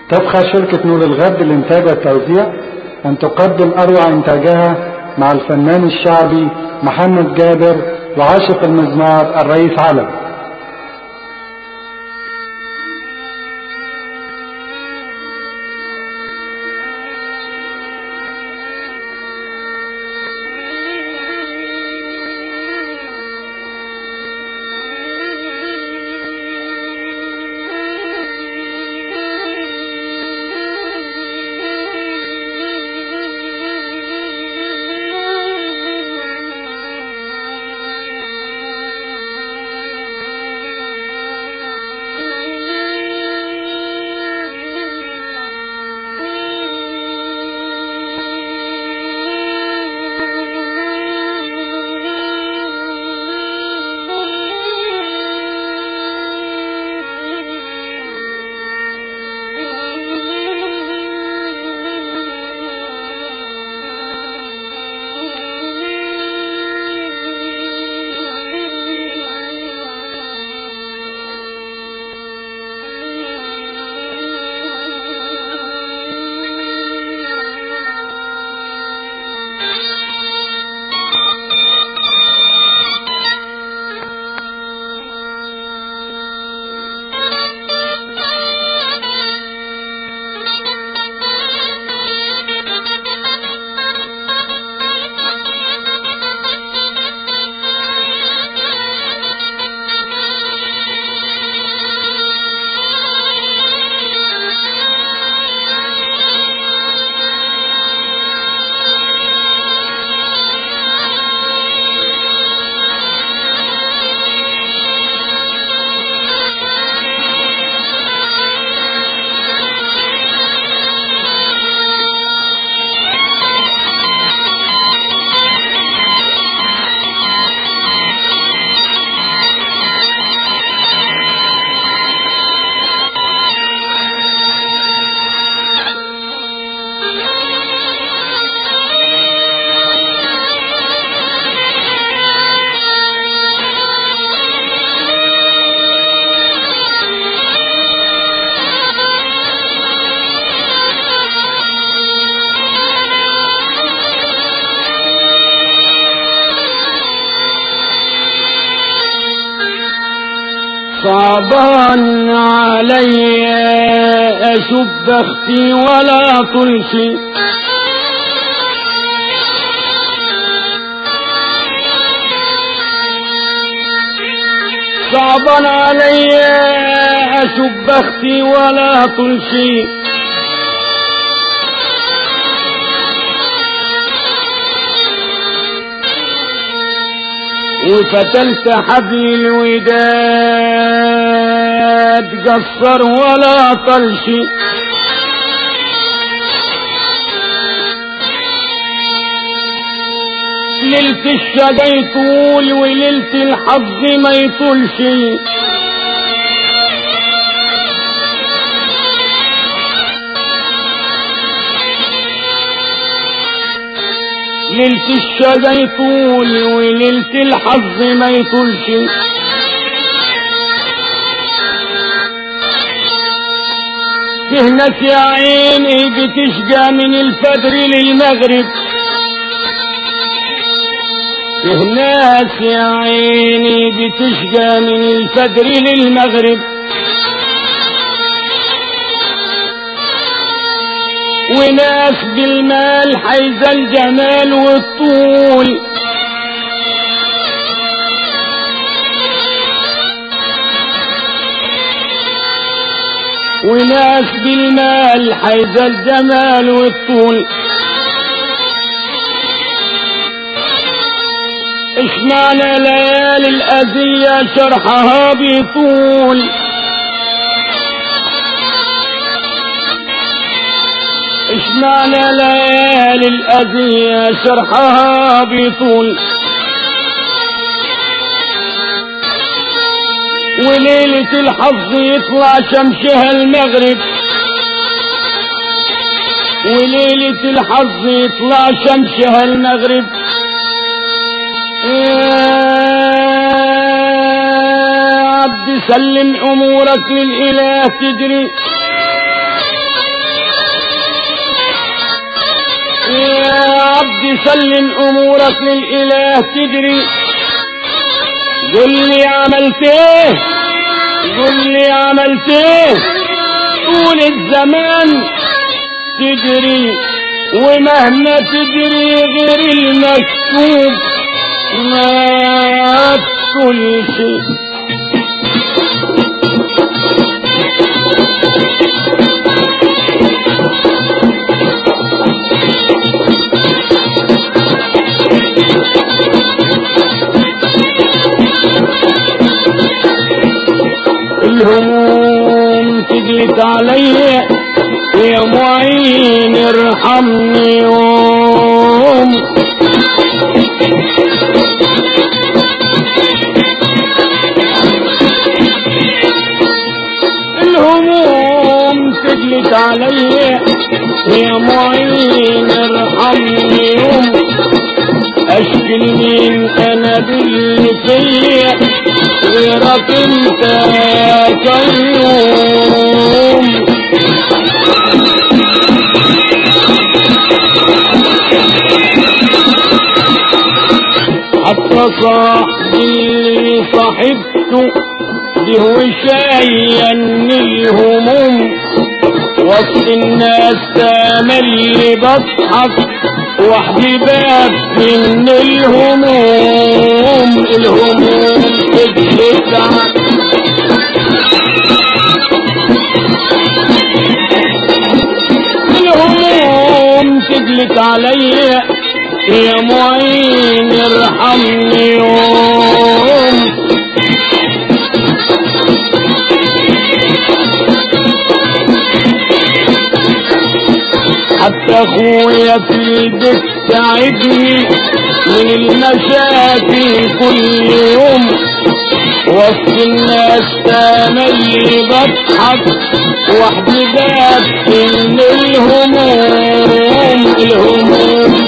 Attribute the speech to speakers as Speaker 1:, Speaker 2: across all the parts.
Speaker 1: تبقى شركة نور الغد للإنتاج والتوزيع أن تقدم أروع إنتاجها مع الفنان الشعبي محمد جابر وعاشق المزمار الرئيس علم
Speaker 2: صعبان علي أشب أختي ولا طلشي صعبان علي أشب أختي ولا طلشي وفتلت حبل الوداد قصر ولا طلشي ليلة الشقا يطول وليلة الحظ ما يطولش ليلة الشقا يطول وليلة الحظ ما يطولش فيه ناس يا عيني بتشقى من الفجر للمغرب فيه ناس يا عيني بتشقى من الفجر للمغرب وناس بالمال حيز الجمال والطول وناس بالمال حيز الجمال والطول ايش معنى ليالي الأذية شرحها بيطول ايش معنى ليالي الأذية شرحها بيطول وليلة الحظ يطلع شمشها المغرب وليلة الحظ يطلع شمشها المغرب يا عبد سلم امورك للاله تجري يا عبد سلم امورك للاله تجري قل لي عملت ايه قل لي عملت ايه طول الزمان تجري ومهما تجري غير المكتوب ما كل شيء الهموم تجلس علي يا معين ارحمني يوم الهموم تجلس علي يا معين ارحمني يوم اشكي لمين انا باللي فيا غيرك انت يا قيوم حتى صاحبي اللي صاحبته دي هو شاين الهموم وسط الناس تملي بضحك وحدي باب من الهموم الهموم تجلس الهموم تجلس عليا يا معين ارحمني يوم حتى اخويا في البيت تعبني من المشاكل كل يوم وسط الناس تملي بضحك وحدي ببكي من الهموم الهموم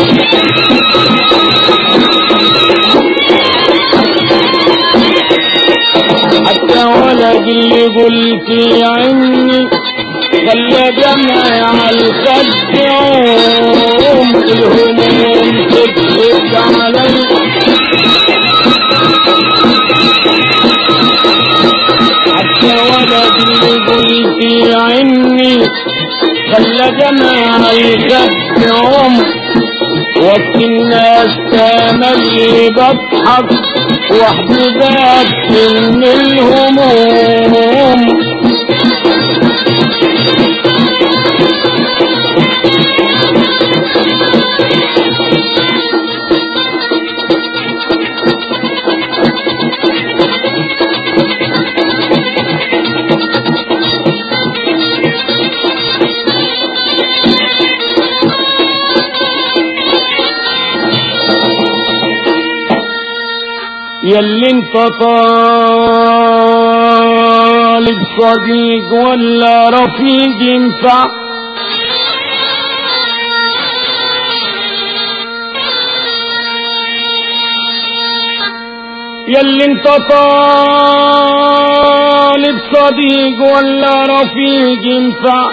Speaker 2: حتى ولد اللي قلت يا عمي خلى دمعي على الخد يوم الهموم تكتب علي حتى ولد اللي قلت يا عمي خلى دمعي على الخد يوم وقت الناس تملي بضحك وحدي ببكي من الهموم ياللي انت طالب صديق ولا رفيق ينفع ياللي انت طالب صديق ولا رفيق ينفع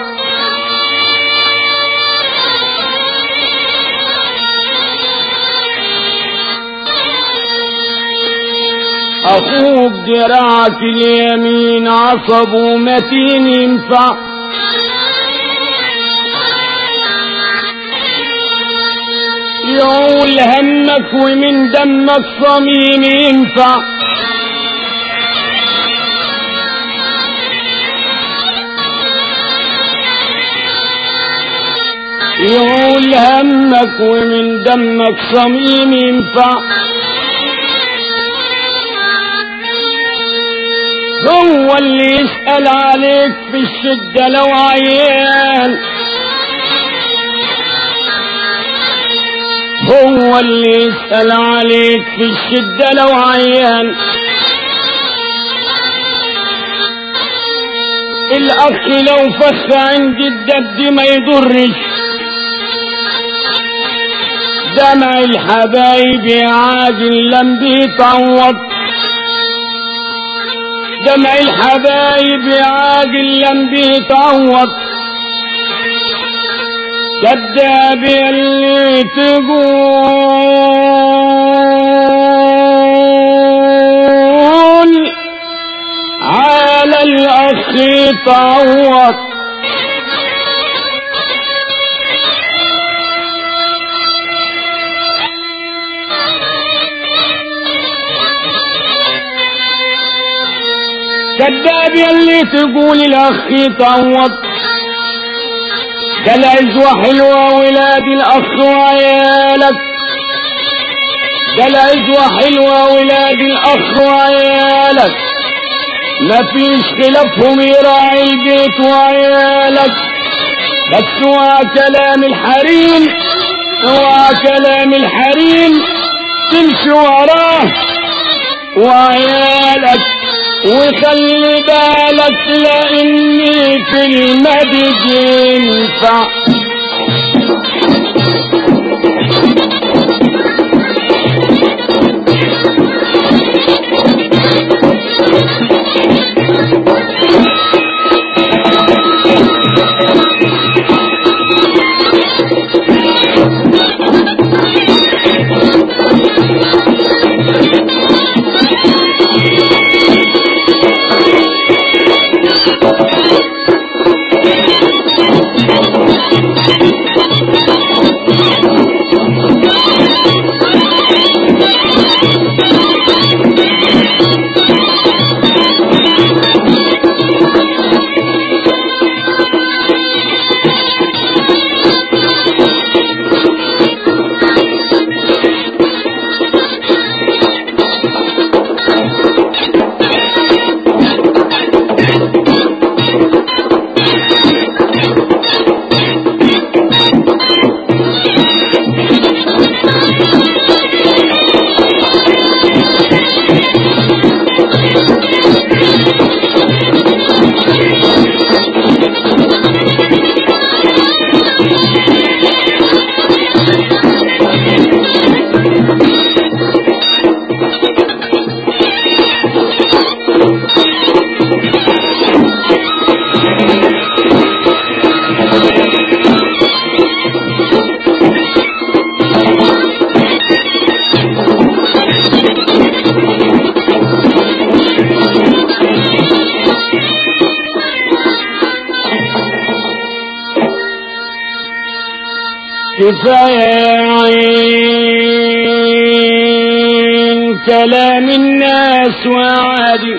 Speaker 2: اخوك دراعك اليمين عصب ومتين ينفع يعول همك ومن دمك صميم ينفع يعول همك ومن دمك صميم ينفع هو اللي يسأل عليك في الشدة لو عيان هو اللي يسأل عليك في الشدة لو عيان الأخ لو فخ عند الدد ما يضرش دمع الحبايب عاجل لم بيتعوض دمع الحبايب عاجل لم بيتعوض كذاب اللي تقول على الأخ تعوض كذاب يلي تقول الاخ تعوض ده العزوة حلوة ولاد الاخ وعيالك ده العزوة حلوة ولاد الاخ وعيالك مفيش خلافهم يراعي البيت وعيالك بس اوعى كلام الحريم اوعى كلام الحريم تمشي وراه وعيالك وخلي بالك لاني في المدد ينفع كفاية عين كلام الناس وعادي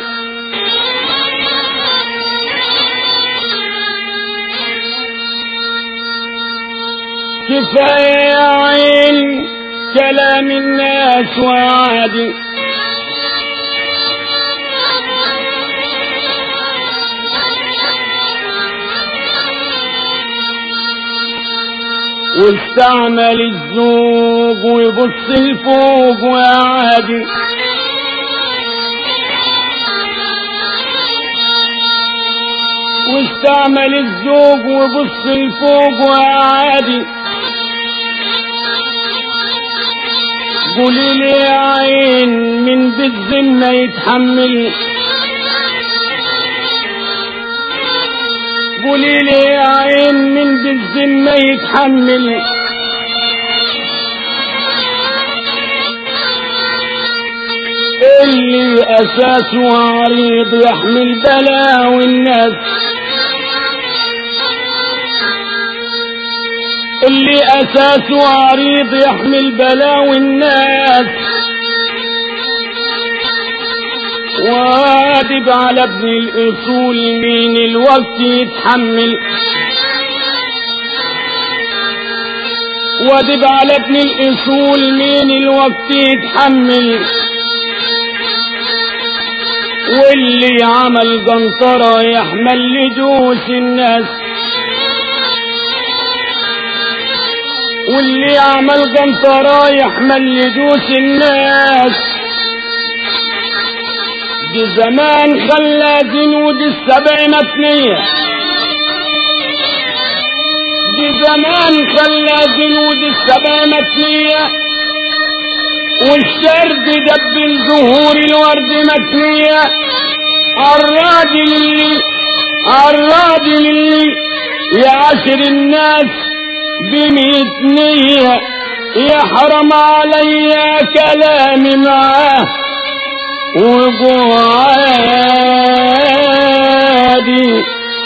Speaker 2: كفاية عين كلام الناس وعادي واستعمل الزوج ويبص لفوق وعادي واستعمل الزوج ويبص لفوق وعادي قولي لي يا عين من بالذمة يتحمل قولي لي يا عين من بالذمة يتحمل اللي أساسه عريض يحمل بلاوي الناس اللي أساسه عريض يحمل بلاوي الناس واجب على ابن الأصول مين الوقت يتحمل واجب على ابن الأصول مين الوقت يتحمل واللي عمل قنطرة يحمل لجوس الناس واللي عمل قنطرة يحمل لجوس الناس دي زمان خلى جنود السبع متنية دي زمان خلى جنود السبع متنية والشرد دب زهور الورد متنية الراجل اللي الراجل اللي يعاشر الناس بميت نية يحرم عليا كلامي معاه وقعادي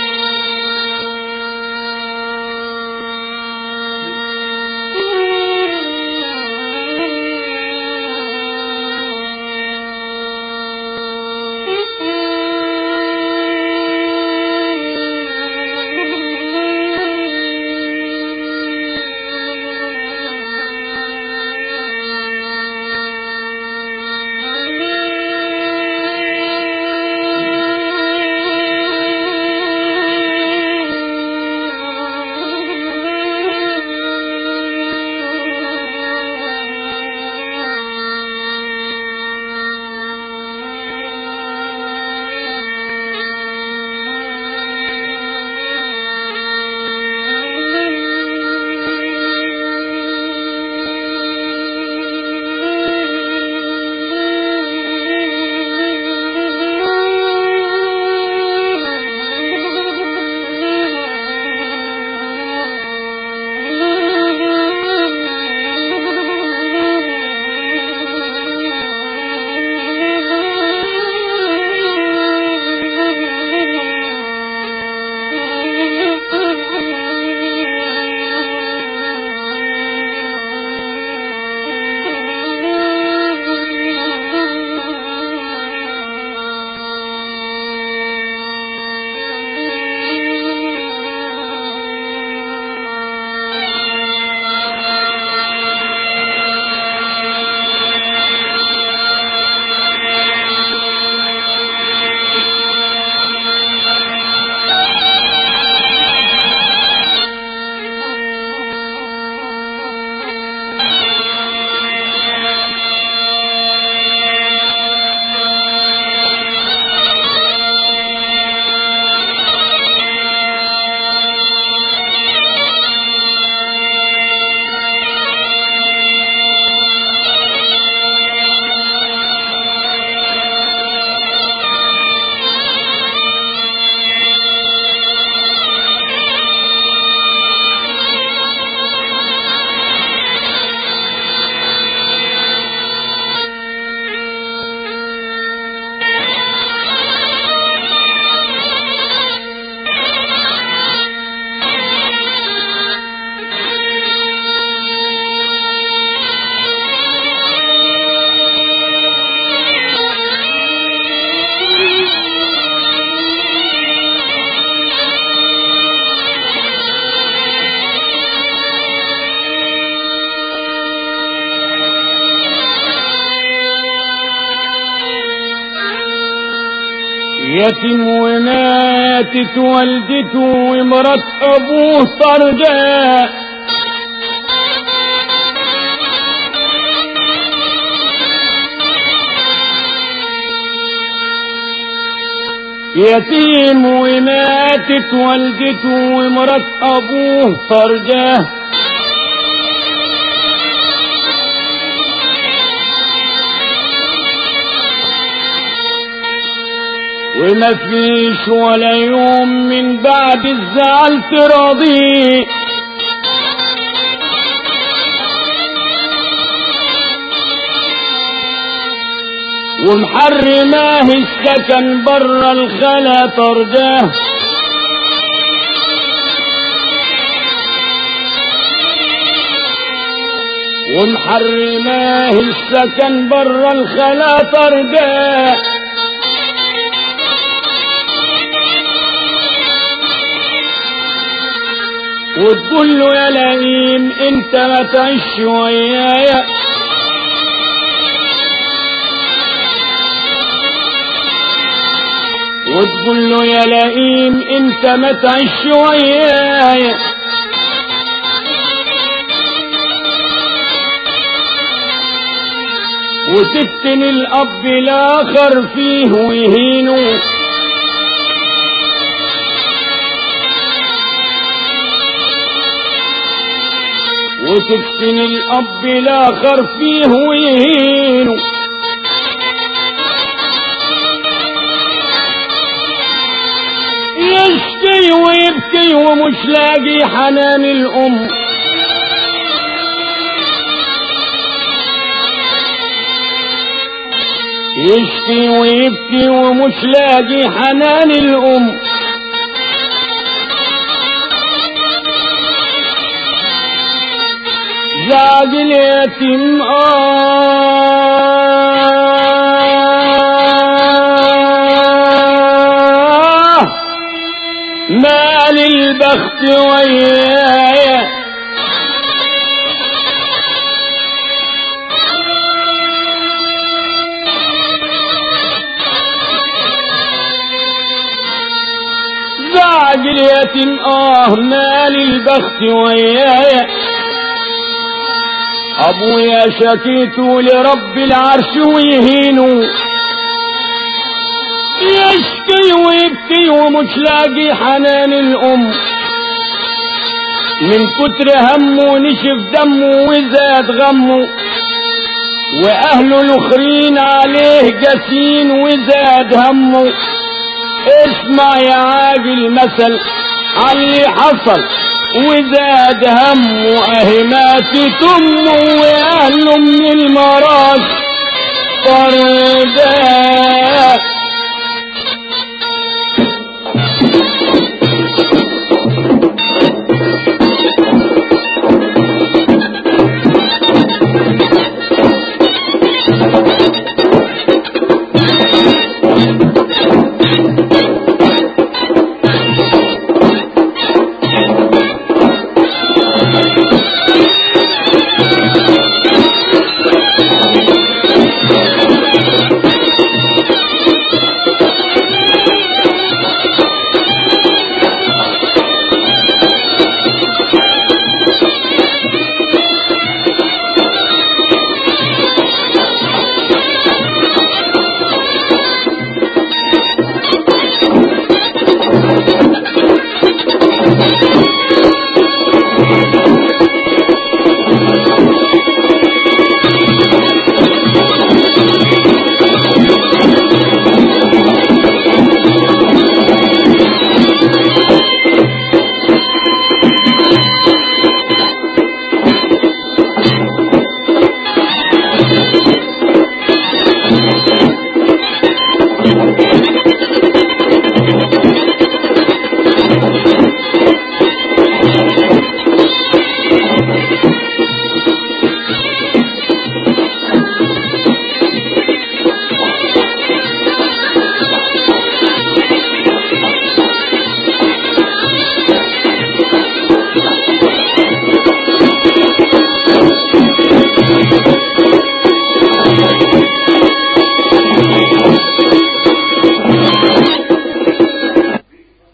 Speaker 2: يتم وماتت والدته ومرت ابوه طرجاء يتيم وماتت والدته ومرت ابوه طرجاه وما فيش ولا يوم من بعد الزعل تراضيه ومحرماه السكن برا الخلا ترجاه ومحرماه السكن برا الخلا ترجاه وتقول له يا لئيم انت ما تعيش ويايا وتقول له يا لئيم انت ما تعيش ويايا وتفتن الاب الاخر فيه ويهينه وتفتن الاب الاخر فيه ويهينه يشكي ويبكي ومش لاقي حنان الام يشكي ويبكي ومش لاقي حنان الأم زاد اليتيم آه مال البخت وياي زاد اليتيم آه مال البخت وياي ابويا شكيته لرب العرش ويهينه يشكي ويبكي ومش لاقي حنان الام من كتر همه نشف دمه وزاد غمه واهله الاخرين عليه جاسين وزاد همه اسمع يا عاجل مثل علي حصل وزاد همه اهي ماتت امه واهله من المرض طرداه